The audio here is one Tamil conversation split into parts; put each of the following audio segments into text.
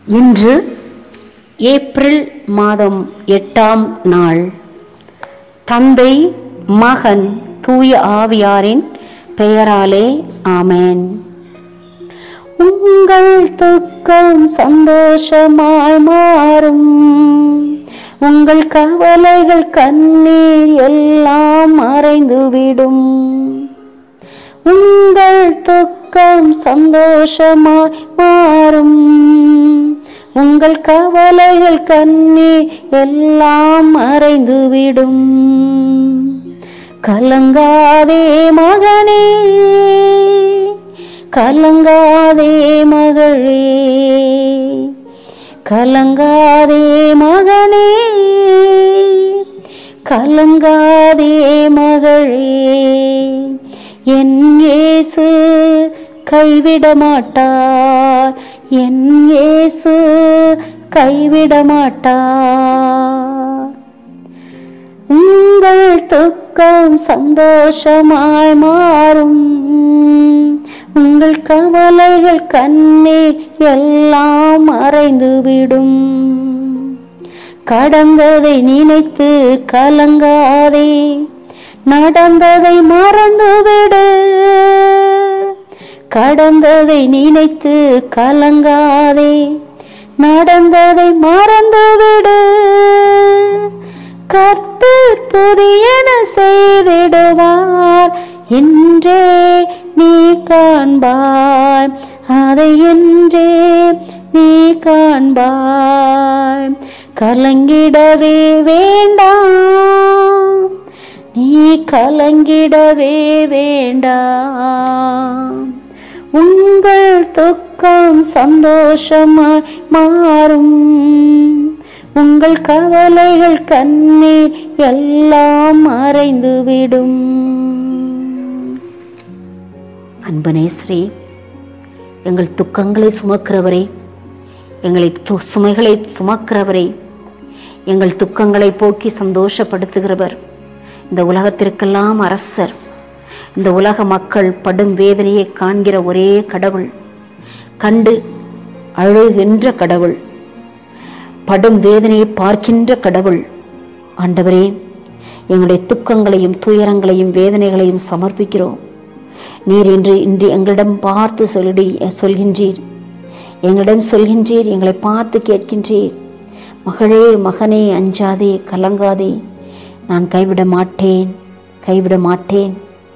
இன்று ஏப்ரல் மாதம் எட்டாம் நாள் தந்தை மகன் தூய ஆவியாரின் பெயராலே ஆமென் உங்கள் துக்கம் சந்தோஷமாய் மாறும் உங்கள் கவலைகள் கண்ணீர் எல்லாம் மறைந்துவிடும் உங்கள் துக்கம் சந்தோஷமாய் மாறும் உங்கள் கவலைகள் கண்ணீர் எல்லாம் மறைந்துவிடும் கலங்காதே மகனே கலங்காதே மகளே கலங்காதே மகனே கலங்காதே மகளே என் இயேசு கைவிட மாட்டார் என் இயேசு கைவிட மாட்டார் உங்கள் துக்கம் சந்தோஷமாய் மாறும் உங்கள் கவலைகள் கண்ணே எல்லாம் மறைந்துவிடும் கடந்ததை நினைத்து கலங்காதே நடந்ததை மறந்துவிடு கடந்ததை நினைத்து கலங்காதே நடந்ததை மறந்துவிடு கர்த்தர் புதியன செய்திடுவார் என்றே நீ காண்பாய் அதை என்றே நீ காண்பாய் கலங்கிடவே வேண்டாம் நீ கலங்கிடவே வேண்டாம் உங்கள் துக்கம் சந்தோஷமாய் மாறும் உங்கள் கவலைகள் கண்ணீர் எல்லாம் மறைந்துவிடும் அன்பனேஸ்ரீ எங்கள் துக்கங்களை சுமக்கிறவரே எங்களை து- சுமைகளை சுமக்கிறவரே எங்கள் துக்கங்களை போக்கி சந்தோஷப்படுத்துகிறவர் இந்த உலகத்திற்கெல்லாம் அரசர் இந்த உலக மக்கள் படும் வேதனையை காண்கிற ஒரே கடவுள் கண்டு அழுகின்ற கடவுள் படும் வேதனையை பார்க்கின்ற கடவுள் ஆண்டவரே எங்களுடைய துக்கங்களையும் துயரங்களையும் வேதனைகளையும் சமர்ப்பிக்கிறோம் நீர் இன்று இன்று எங்களிடம் பார்த்து சொல்லி சொல்கின்றீர் எங்களிடம் சொல்கின்றீர் எங்களை பார்த்து கேட்கின்றீர் மகளே மகனே அஞ்சாதே கலங்காதே நான் கைவிட மாட்டேன் கைவிட மாட்டேன்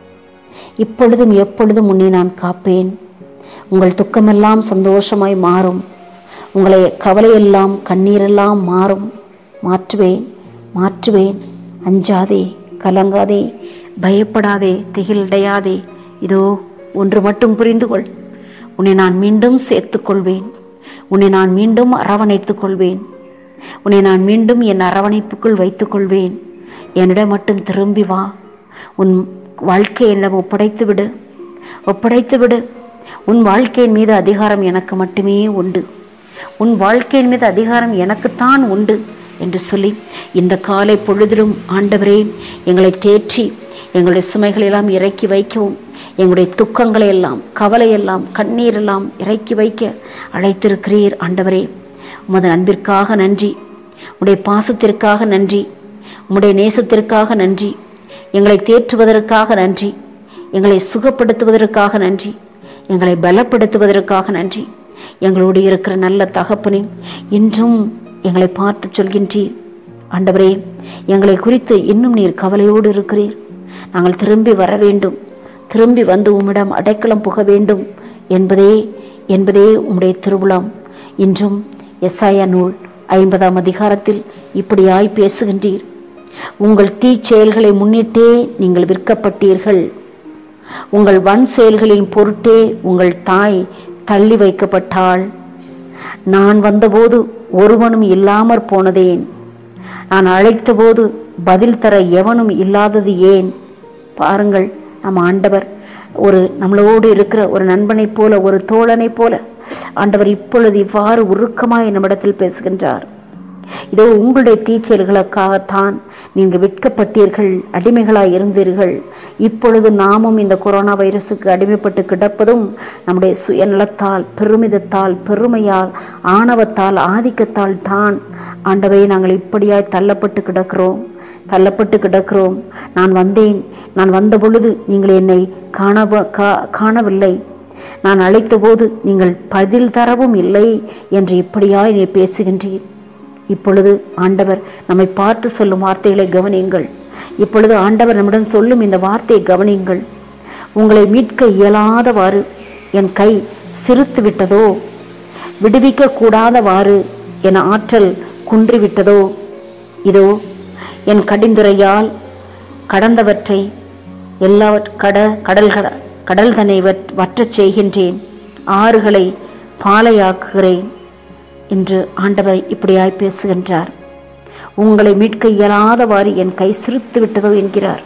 இப்பொழுதும் எப்பொழுதும் உன்னை நான் காப்பேன் உங்கள் துக்கமெல்லாம் சந்தோஷமாய் மாறும் உங்களை கவலையெல்லாம் கண்ணீரெல்லாம் மாறும் மாற்றுவேன் மாற்றுவேன் அஞ்சாதே கலங்காதே பயப்படாதே திகிலடையாதே இதோ ஒன்று மட்டும் புரிந்து கொள் உன்னை நான் மீண்டும் சேர்த்துக் கொள்வேன் உன்னை நான் மீண்டும் அரவணைத்துக் கொள்வேன் உன்னை நான் மீண்டும் என் அரவணைப்புக்குள் வைத்துக் கொள்வேன் என்னிடம் மட்டும் திரும்பி வா உன் வாழ்க்கை என்னிடம் ஒப்படைத்து விடு ஒப்படைத்து விடு உன் வாழ்க்கையின் மீது அதிகாரம் எனக்கு மட்டுமே உண்டு உன் வாழ்க்கையின் மீது அதிகாரம் எனக்குத்தான் உண்டு என்று சொல்லி இந்த காலை பொழுதிலும் ஆண்டவரே எங்களை தேற்றி எங்களுடைய சுமைகளெல்லாம் இறக்கி வைக்கவும் எங்களுடைய துக்கங்களை எல்லாம் கவலையெல்லாம் கண்ணீரெல்லாம் இறக்கி வைக்க அழைத்திருக்கிறீர் ஆண்டவரே உமது அன்பிற்காக நன்றி உடைய பாசத்திற்காக நன்றி உம்முடைய நேசத்திற்காக நன்றி எங்களை தேற்றுவதற்காக நன்றி எங்களை சுகப்படுத்துவதற்காக நன்றி எங்களை பலப்படுத்துவதற்காக நன்றி எங்களோடு இருக்கிற நல்ல தகப்பனே இன்றும் எங்களை பார்த்து சொல்கின்றீர் ஆண்டவரே எங்களை குறித்து இன்னும் நீர் கவலையோடு இருக்கிறீர் நாங்கள் திரும்பி வர வேண்டும் திரும்பி வந்து உம்மிடம் அடைக்கலம் புக வேண்டும் என்பதே என்பதே உம்முடைய திருவிழாம் இன்றும் எஸ்ஐயா நூல் ஐம்பதாம் அதிகாரத்தில் இப்படியாய் பேசுகின்றீர் உங்கள் தீச்செயல்களை முன்னிட்டே நீங்கள் விற்கப்பட்டீர்கள் உங்கள் வன் செயல்களின் பொருட்டே உங்கள் தாய் தள்ளி வைக்கப்பட்டாள் நான் வந்தபோது ஒருவனும் இல்லாமற் போனதேன் நான் அழைத்தபோது பதில் தர எவனும் இல்லாதது ஏன் பாருங்கள் நம் ஆண்டவர் ஒரு நம்மளோடு இருக்கிற ஒரு நண்பனைப் போல ஒரு தோழனைப் போல ஆண்டவர் இப்பொழுது இவ்வாறு உருக்கமாய் நம்மிடத்தில் பேசுகின்றார் இதோ உங்களுடைய தீச்செயல்களுக்காகத்தான் நீங்க விற்கப்பட்டீர்கள் அடிமைகளாய் இருந்தீர்கள் இப்பொழுது நாமும் இந்த கொரோனா வைரஸுக்கு அடிமைப்பட்டு கிடப்பதும் நம்முடைய சுயநலத்தால் பெருமிதத்தால் பெருமையால் ஆணவத்தால் ஆதிக்கத்தால் தான் ஆண்டவை நாங்கள் இப்படியாய் தள்ளப்பட்டு கிடக்கிறோம் தள்ளப்பட்டு கிடக்கிறோம் நான் வந்தேன் நான் வந்த பொழுது நீங்கள் என்னை காண காணவில்லை நான் அழைத்தபோது நீங்கள் பதில் தரவும் இல்லை என்று இப்படியாய் நீ பேசுகின்றீர் இப்பொழுது ஆண்டவர் நம்மை பார்த்து சொல்லும் வார்த்தைகளை கவனியுங்கள் இப்பொழுது ஆண்டவர் நம்மிடம் சொல்லும் இந்த வார்த்தையை கவனியுங்கள் உங்களை மீட்க இயலாதவாறு என் கை சிரித்து விட்டதோ விடுவிக்க கூடாதவாறு என் ஆற்றல் குன்றிவிட்டதோ இதோ என் கடிந்துரையால் கடந்தவற்றை எல்லா கட கடல் கடல் தன்னை வற்றச் செய்கின்றேன் ஆறுகளை பாலையாக்குகிறேன் என்று ஆண்டவர் இப்படியாய் பேசுகின்றார் உங்களை மீட்க இயலாதவாறு என் கை சிரித்து விட்டதோ என்கிறார்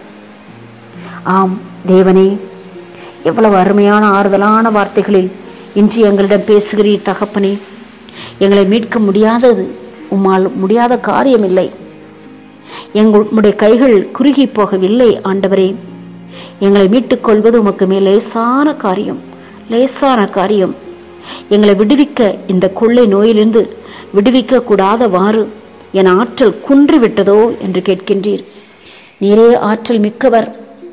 ஆம் தேவனே எவ்வளவு அருமையான ஆறுதலான வார்த்தைகளில் இன்று எங்களிடம் பேசுகிறீர் தகப்பனே எங்களை மீட்க முடியாதது உம்மால் முடியாத காரியம் இல்லை எங்களுடைய கைகள் குறுகி போகவில்லை ஆண்டவரே எங்களை மீட்டுக் கொள்வது உமக்கு மேல் லேசான காரியம் லேசான காரியம் எங்களை விடுவிக்க இந்த கொள்ளை நோயிலிருந்து விடுவிக்க கூடாதவாறு என் ஆற்றல் குன்றி விட்டதோ என்று கேட்கின்றீர் நீரே ஆற்றல் மிக்கவர்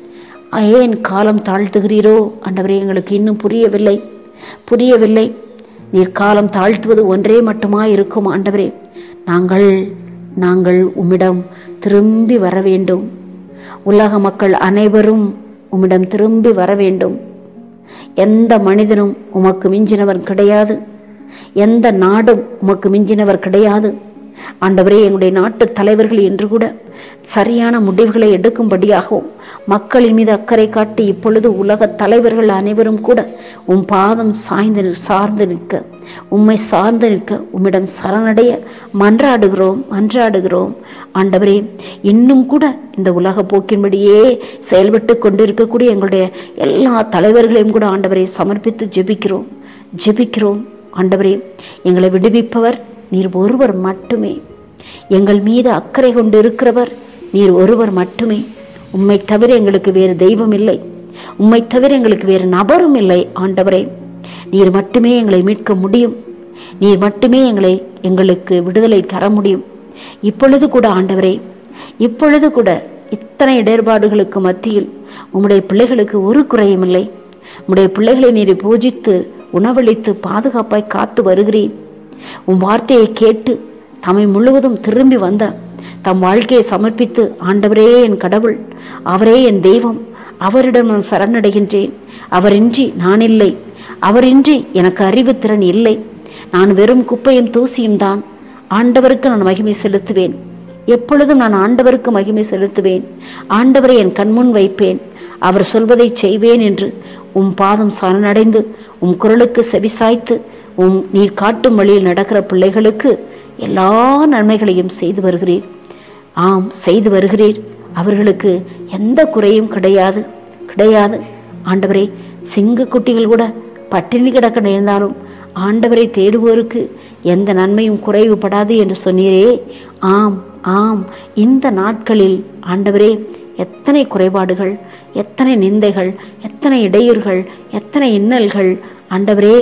ஏன் காலம் தாழ்த்துகிறீரோ ஆண்டவரே எங்களுக்கு இன்னும் புரியவில்லை புரியவில்லை நீர் காலம் தாழ்த்துவது ஒன்றே மட்டுமா இருக்கும் ஆண்டவரே நாங்கள் நாங்கள் உம்மிடம் திரும்பி வர வேண்டும் உலக மக்கள் அனைவரும் உம்மிடம் திரும்பி வர வேண்டும் எந்த மனிதனும் உமக்கு மிஞ்சினவர் கிடையாது எந்த நாடும் உமக்கு மிஞ்சினவர் கிடையாது ஆண்டவரே எங்களுடைய நாட்டு தலைவர்கள் என்று கூட சரியான முடிவுகளை எடுக்கும்படியாகவும் மக்களின் மீது அக்கறை காட்டி இப்பொழுது உலக தலைவர்கள் அனைவரும் கூட உம் பாதம் சாய்ந்து சார்ந்து நிற்க உம்மை சார்ந்து நிற்க உம்மிடம் சரணடைய மன்றாடுகிறோம் மன்றாடுகிறோம் ஆண்டவரே இன்னும் கூட இந்த உலக போக்கின்படியே செயல்பட்டு கொண்டிருக்கக்கூடிய எங்களுடைய எல்லா தலைவர்களையும் கூட ஆண்டவரை சமர்ப்பித்து ஜெபிக்கிறோம் ஜெபிக்கிறோம் ஆண்டவரே எங்களை விடுவிப்பவர் நீர் ஒருவர் மட்டுமே எங்கள் மீது அக்கறை கொண்டு இருக்கிறவர் நீர் ஒருவர் மட்டுமே உம்மை தவிர எங்களுக்கு வேறு தெய்வம் இல்லை உம்மை தவிர எங்களுக்கு வேறு நபரும் இல்லை ஆண்டவரே நீர் மட்டுமே எங்களை மீட்க முடியும் நீர் மட்டுமே எங்களை எங்களுக்கு விடுதலை தர முடியும் இப்பொழுது கூட ஆண்டவரே இப்பொழுது கூட இத்தனை இடர்பாடுகளுக்கு மத்தியில் உம்முடைய பிள்ளைகளுக்கு ஒரு குறையும் இல்லை உம்முடைய பிள்ளைகளை நீர் பூஜித்து உணவளித்து பாதுகாப்பாய் காத்து வருகிறேன் உன் வார்த்தையை கேட்டு தம்மை முழுவதும் திரும்பி வந்த தம் வாழ்க்கையை சமர்ப்பித்து ஆண்டவரே என் கடவுள் அவரே என் தெய்வம் அவரிடம் நான் சரணடைகின்றேன் அவரின்றி நான் இல்லை அவரின்றி எனக்கு அறிவுத்திறன் இல்லை நான் வெறும் குப்பையும் தூசியும் தான் ஆண்டவருக்கு நான் மகிமை செலுத்துவேன் எப்பொழுதும் நான் ஆண்டவருக்கு மகிமை செலுத்துவேன் ஆண்டவரை என் கண்முன் வைப்பேன் அவர் சொல்வதை செய்வேன் என்று உம் பாதம் சரணடைந்து உம் குரலுக்கு செவிசாய்த்து உம் நீர் காட்டும் வழியில் நடக்கிற பிள்ளைகளுக்கு எல்லா நன்மைகளையும் செய்து வருகிறீர் ஆம் செய்து வருகிறீர் அவர்களுக்கு எந்த குறையும் கிடையாது கிடையாது ஆண்டவரே சிங்க குட்டிகள் கூட பட்டினி கிடக்க நேர்ந்தாலும் ஆண்டவரை தேடுவோருக்கு எந்த நன்மையும் குறைவுபடாது என்று சொன்னீரே ஆம் ஆம் இந்த நாட்களில் ஆண்டவரே எத்தனை குறைபாடுகள் எத்தனை நிந்தைகள் எத்தனை இடையூறுகள் எத்தனை இன்னல்கள் ஆண்டவரே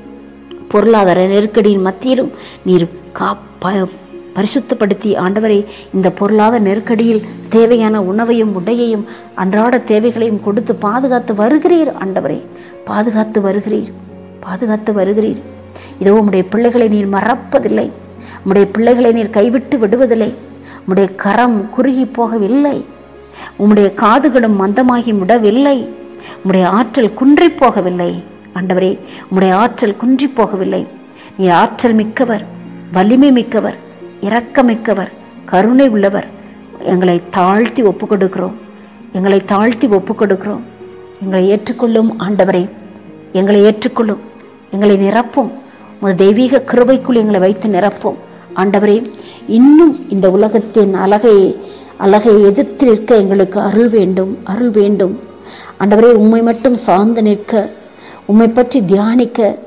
பொருளாதார நெருக்கடியின் மத்தியிலும் நீர் கா ப- பரிசுத்தப்படுத்தி ஆண்டவரை இந்த பொருளாதார நெருக்கடியில் தேவையான உணவையும் உடையையும் அன்றாட தேவைகளையும் கொடுத்து பாதுகாத்து வருகிறீர் ஆண்டவரே பாதுகாத்து வருகிறீர் பாதுகாத்து வருகிறீர் இதோ உம்முடைய பிள்ளைகளை நீர் மறப்பதில்லை உம்முடைய பிள்ளைகளை நீர் கைவிட்டு விடுவதில்லை உம்முடைய கரம் குறுகி போகவில்லை உம்முடைய காதுகளும் மந்தமாகி விடவில்லை உம்முடைய ஆற்றல் குன்றி போகவில்லை ஆண்டவரே உம்முடைய ஆற்றல் குன்றி போகவில்லை நீ ஆற்றல் மிக்கவர் வலிமை மிக்கவர் இரக்கமிக்கவர் கருணை உள்ளவர் எங்களை தாழ்த்தி ஒப்பு கொடுக்கிறோம் எங்களை தாழ்த்தி ஒப்பு கொடுக்கிறோம் எங்களை ஏற்றுக்கொள்ளும் ஆண்டவரே எங்களை ஏற்றுக்கொள்ளும் எங்களை நிரப்பும் உமது தெய்வீக கிருபைக்குள் எங்களை வைத்து நிரப்பும் ஆண்டவரே இன்னும் இந்த உலகத்தின் அழகை அழகை எதிர்த்து நிற்க எங்களுக்கு அருள் வேண்டும் அருள் வேண்டும் ஆண்டவரே உம்மை மட்டும் சார்ந்து நிற்க உம்மை பற்றி தியானிக்க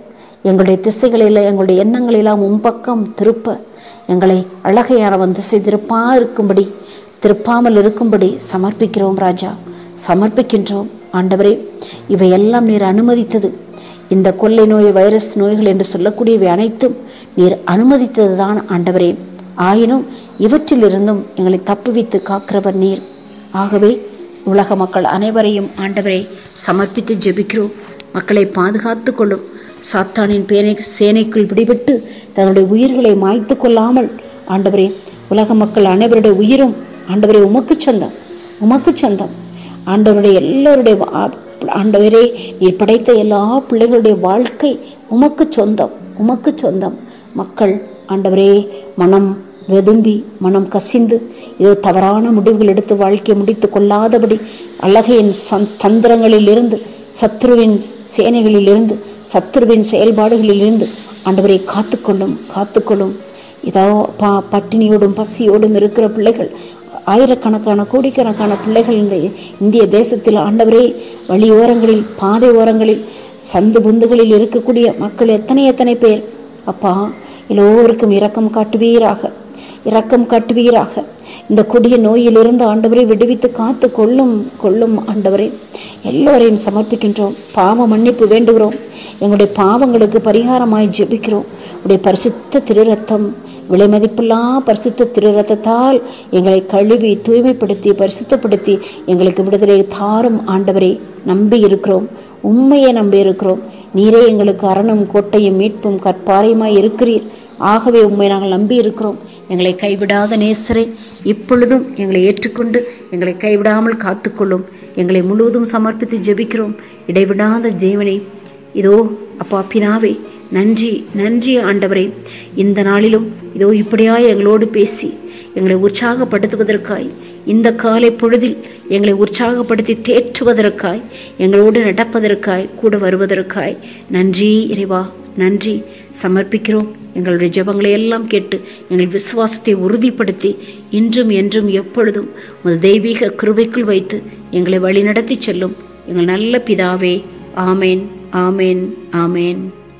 எங்களுடைய திசைகளில் எங்களுடைய எண்ணங்களெல்லாம் உம்பக்கம் திருப்ப எங்களை அழகையானவன் திசை திருப்பா இருக்கும்படி திருப்பாமல் இருக்கும்படி சமர்ப்பிக்கிறோம் ராஜா சமர்ப்பிக்கின்றோம் ஆண்டவரே இவையெல்லாம் நீர் அனுமதித்தது இந்த கொள்ளை நோய் வைரஸ் நோய்கள் என்று சொல்லக்கூடியவை அனைத்தும் நீர் அனுமதித்தது தான் ஆண்டவரே ஆயினும் இவற்றிலிருந்தும் எங்களை தப்புவித்து காக்கிறவர் நீர் ஆகவே உலக மக்கள் அனைவரையும் ஆண்டவரை சமர்ப்பித்து ஜெபிக்கிறோம் மக்களை பாதுகாத்து கொள்ளும் சாத்தானின் பேனை சேனைக்குள் பிடிபட்டு தங்களுடைய உயிர்களை மாய்த்து கொள்ளாமல் ஆண்டவரே உலக மக்கள் அனைவருடைய உயிரும் ஆண்டவரே உமக்கு சொந்தம் உமக்கு சொந்தம் ஆண்டவருடைய எல்லோருடைய வா- ஆண்டவரே நீர் படைத்த எல்லா பிள்ளைகளுடைய வாழ்க்கை உமக்கு சொந்தம் உமக்கு சொந்தம் மக்கள் ஆண்டவரே மனம் வெதும்பி மனம் கசிந்து ஏதோ தவறான முடிவுகள் எடுத்து வாழ்க்கையை முடித்து கொள்ளாதபடி அழகையின் சந் தந்திரங்களிலிருந்து சத்ருவின் சேனைகளிலிருந்து சத்ருவின் செயல்பாடுகளிலிருந்து ஆண்டவரை காத்துக்கொள்ளும் காத்துக்கொள்ளும் இதோ பா பட்டினியோடும் பசியோடும் இருக்கிற பிள்ளைகள் ஆயிரக்கணக்கான கோடிக்கணக்கான பிள்ளைகள் இந்த இந்திய தேசத்தில் ஆண்டவரே வழியோரங்களில் பாதை ஓரங்களில் சந்து புந்துகளில் இருக்கக்கூடிய மக்கள் எத்தனை எத்தனை பேர் அப்பா எல்லோருக்கும் இரக்கம் காட்டுவீராக இரக்கம் காட்டுவீராக இந்த கொடிய நோயிலிருந்து ஆண்டவரை விடுவித்து காத்து கொள்ளும் கொள்ளும் ஆண்டவரே எல்லோரையும் சமர்ப்பிக்கின்றோம் பாவ மன்னிப்பு வேண்டுகிறோம் எங்களுடைய பாவங்களுக்கு பரிகாரமாய் ஜெபிக்கிறோம் உடைய பரிசுத்த திருரத்தம் விலை மதிப்பில்லா பரிசுத்த திருரத்தத்தால் எங்களை கழுவி தூய்மைப்படுத்தி பரிசுத்தப்படுத்தி எங்களுக்கு விடுதலை தாரும் ஆண்டவரை நம்பி இருக்கிறோம் உண்மையை நம்பி இருக்கிறோம் நீரே எங்களுக்கு அரணும் கோட்டையும் மீட்பும் கற்பாரையுமாய் இருக்கிறீர் ஆகவே உண்மை நாங்கள் நம்பி இருக்கிறோம் எங்களை கைவிடாத நேசரை இப்பொழுதும் எங்களை ஏற்றுக்கொண்டு எங்களை கைவிடாமல் காத்துக்கொள்ளும் எங்களை முழுவதும் சமர்ப்பித்து ஜெபிக்கிறோம் இடைவிடாத ஜீவனை இதோ அப்பா பினாவே நன்றி நன்றி ஆண்டவரே இந்த நாளிலும் இதோ இப்படியாய் எங்களோடு பேசி எங்களை உற்சாகப்படுத்துவதற்காய் இந்த காலை பொழுதில் எங்களை உற்சாகப்படுத்தி தேற்றுவதற்காய் எங்களோடு நடப்பதற்காய் கூட வருவதற்காய் நன்றி இறைவா நன்றி சமர்ப்பிக்கிறோம் எங்களுடைய ஜெபங்களை எல்லாம் கேட்டு எங்கள் விசுவாசத்தை உறுதிப்படுத்தி இன்றும் என்றும் எப்பொழுதும் உமது தெய்வீக கிருபைக்குள் வைத்து எங்களை வழிநடத்தி செல்லும் எங்கள் நல்ல பிதாவே ஆமேன் ஆமேன் ஆமேன்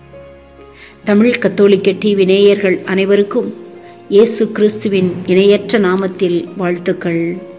தமிழ் கத்தோலிக்க டிவி நேயர்கள் அனைவருக்கும் இயேசு கிறிஸ்துவின் இணையற்ற நாமத்தில் வாழ்த்துக்கள்